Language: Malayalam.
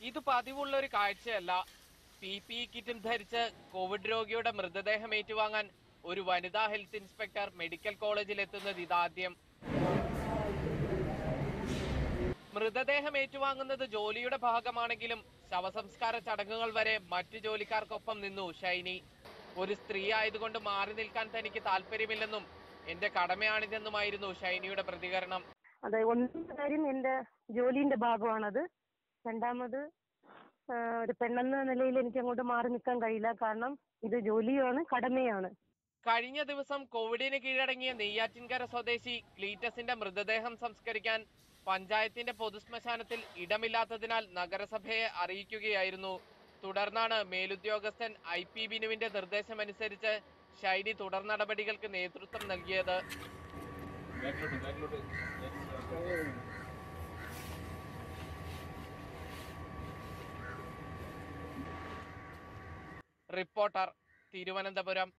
ഇത് പതിവുള്ള ഒരു കാഴ്ചയല്ല പി പി ഇ കിറ്റും ധരിച്ച് കോവിഡ് രോഗിയുടെ മൃതദേഹം ഏറ്റുവാങ്ങാൻ ഒരു വനിതാ ഹെൽത്ത് ഇൻസ്പെക്ടർ മെഡിക്കൽ കോളേജിൽ എത്തുന്നത് ഇതാദ്യം മൃതദേഹം ഏറ്റുവാങ്ങുന്നത് ജോലിയുടെ ഭാഗമാണെങ്കിലും ശവസംസ്കാര ചടങ്ങുകൾ വരെ മറ്റു ജോലിക്കാർക്കൊപ്പം നിന്നു ഷൈനി ഒരു സ്ത്രീ ആയതുകൊണ്ട് മാറി നിൽക്കാൻ തനിക്ക് താല്പര്യമില്ലെന്നും എന്റെ കടമയാണിതെന്നുമായിരുന്നു ഷൈനിയുടെ പ്രതികരണം അതെ ഒന്നാമത്തെ കാര്യം എൻ്റെ ജോലിന്റെ ഭാഗമാണത് രണ്ടാമത് ആ, ഒരു പെണ്ണെന്ന നിലയിൽ എനിക്ക് അങ്ങോട്ട് മാറി നിൽക്കാൻ കഴിയില്ല കാരണം ഇത് ജോലിയാണ് കടമയാണ് കഴിഞ്ഞ ദിവസം കോവിഡിന് കീഴടങ്ങിയ നെയ്യാറ്റിൻകര സ്വദേശി ക്ലീറ്റസിന്റെ മൃതദേഹം സംസ്കരിക്കാൻ പഞ്ചായത്തിന്റെ പൊതുശ്മശാനത്തിൽ ഇടമില്ലാത്തതിനാൽ നഗരസഭയെ അറിയിക്കുകയായിരുന്നു തുടർന്നാണ് മേലുദ്യോഗസ്ഥൻ ഐ പി ബിനുവിന്റെ നിർദ്ദേശമനുസരിച്ച് ഷൈനി തുടർ നടപടികൾക്ക് നേതൃത്വം നൽകിയത് റിപ്പോർട്ടർ തിരുവനന്തപുരം